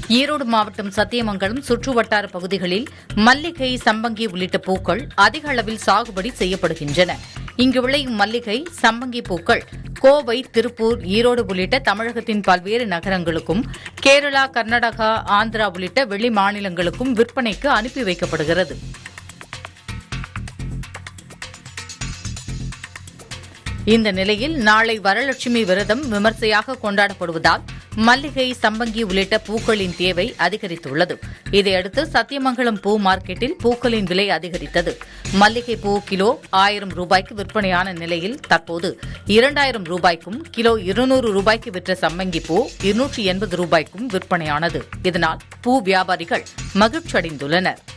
ஈரோடு மாவட்டம் சத்தியமங்கலம் சுற்றுவட்டார பகுதிகளில் மல்லிகை சம்பங்கி உள்ளிட்ட பூக்கள் அதிக அளவில் சாகுபடி செய்யப்படுகின்றன இங்கு விளையும் மல்லிகை சம்பங்கி பூக்கள் கோவை திருப்பூர் ஈரோடு உள்ளிட்ட தமிழகத்தின் பல்வேறு நகரங்களுக்கும் கேரளா கர்நாடகா ஆந்திரா உள்ளிட்ட வெளி மாநிலங்களுக்கும் விற்பனைக்கு அனுப்பி வைக்கப்படுகிறது இந்த நிலையில் நாளை வரலட்சுமி விரதம் விமர்சையாக கொண்டாடப்படுவதால் மல்லிகை சம்பங்கி உள்ளிட்ட பூக்களின் தேவை அதிகரித்துள்ளது இதையடுத்து சத்தியமங்கலம் பூ மார்க்கெட்டில் பூக்களின் விலை அதிகரித்தது மல்லிகை பூ கிலோ ஆயிரம் ரூபாய்க்கு விற்பனையான நிலையில் தற்போது இரண்டாயிரம் ரூபாய்க்கும் கிலோ இருநூறு ரூபாய்க்கு விற்ற சம்பங்கி பூ இருநூற்றி எண்பது ரூபாய்க்கும் விற்பனையானது இதனால் பூ வியாபாரிகள் மகிழ்ச்சியடைந்துள்ளனர்